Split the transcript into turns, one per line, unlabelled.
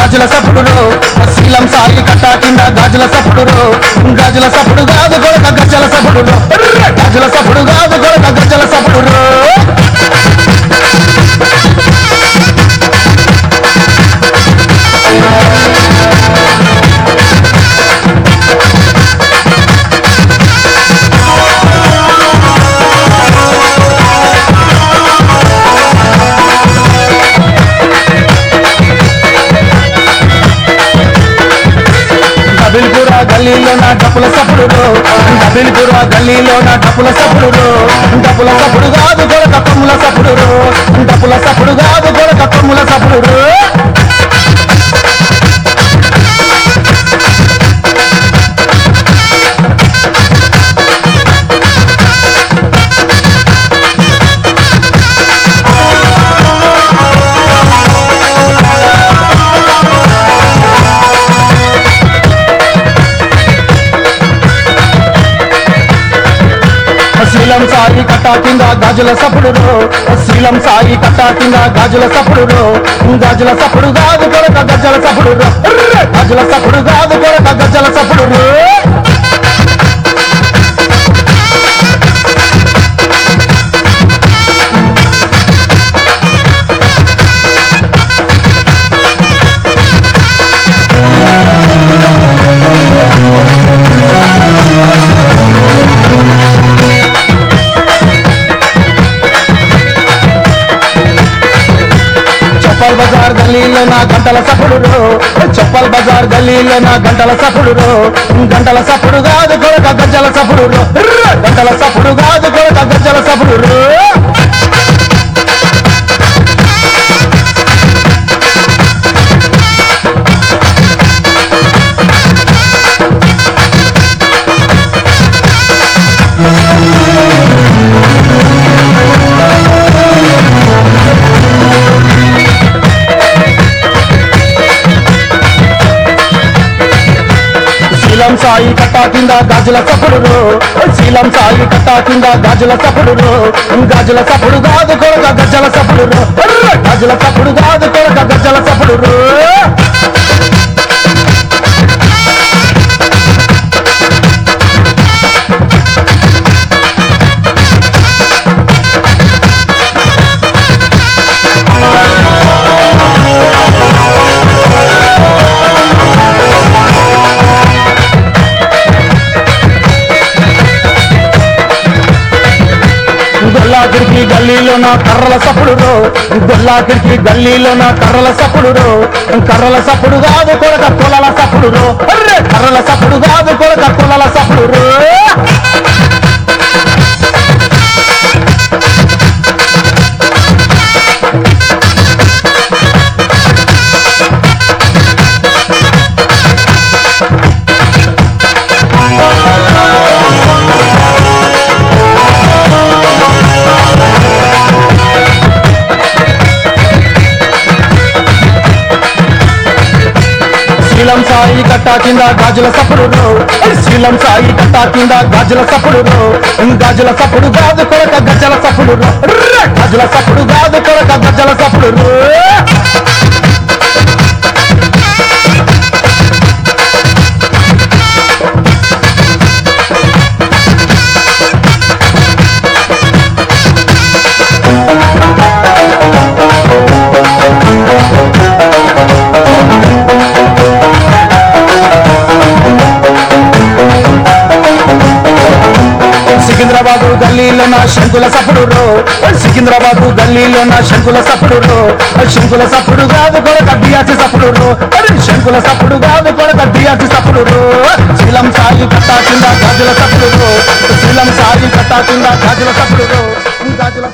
గాజుల సప్పుడు శీలం సాయి కట్టా కింద గాజుల సప్పుడు గాజుల సప్పుడు కాదు కొడక గజ్జల సప్పుడు గాజుల సప్పుడు కాదు కొడక గజ్జల సప్పుడు డబిల్పుర గల్లీలో నా డప్పుల సప్పుడు డబిల్పుర గల్లీలో నా డప్పుల సప్పుడు డప్పుల సప్పుడు కాదు కొడక కొమ్ముల సప్పుడు డప్పుల సప్పుడు కాదు కొడక కొమ్ముల సప్పుడు శీలం సాయి కట్టా కింద గాజుల సప్పుడు శీలం సాయి కట్టా కింద గాజుల సప్పుడు గాజుల సప్పుడు కాదు కొరక గజ్జల సప్పుడు గాజుల సప్పుడు కాదు కొరక గజ్జల సప్పుడు చప్పల్ బజార్ గల్లీలో నా గంటల సప్పుడు చప్పల్ బజార్ గల్లీలో నా గంటల సప్పుడు గంటల సప్పుడు కాదు కొరక గజ్జల సప్పుడు గంటల సప్పుడు కాదు కొరక గజ్జల సప్పుడు శీలం సాయి కట్టా కింద గాజుల సప్పుడు శీలం సాయి కట్టా కింద గాజుల సప్పుడు గాజుల సప్పుడు కాదు కొరక గజ్జల సప్పుడు గాజుల సప్పుడు కాదు కొరక గజ్జల సప్పుడు గొల్లాకిడికి గల్లీలో నా కర్రల సప్పుడు గొల్లాకిడికి గల్లీలో నా కర్రల సప్పుడు కర్రల సప్పుడు కాదు కొరక కులల సప్పుడు కర్రల సప్పుడు కాదు కొరక కులల సప్పుడు శీలం సాయి కట్టా కింద గాజుల సప్పుడు శీలం సాయి కట్టా కింద గాజుల సప్పుడు గాజుల సప్పుడు కాదు కొరక గజ్జల సప్పుడు గాజుల సప్పుడు కాదు కొరక గజ్జల సప్పుడు సికింద్రాబాదు గల్లీలో నా శంకుల సప్పుడు సికింద్రాబాదు గల్లీలో నా శంకుల సప్పుడు శంకుల సప్పుడు కాదు కొడక బియాసి సప్పుడు శంకుల సప్పుడు కాదు కొడక బియాసి సప్పుడు శీలం సాయి కట్టా కింద గాజుల సప్పుడు శీలం సాయి కట్టా కింద గాజుల సప్పుడు గాజుల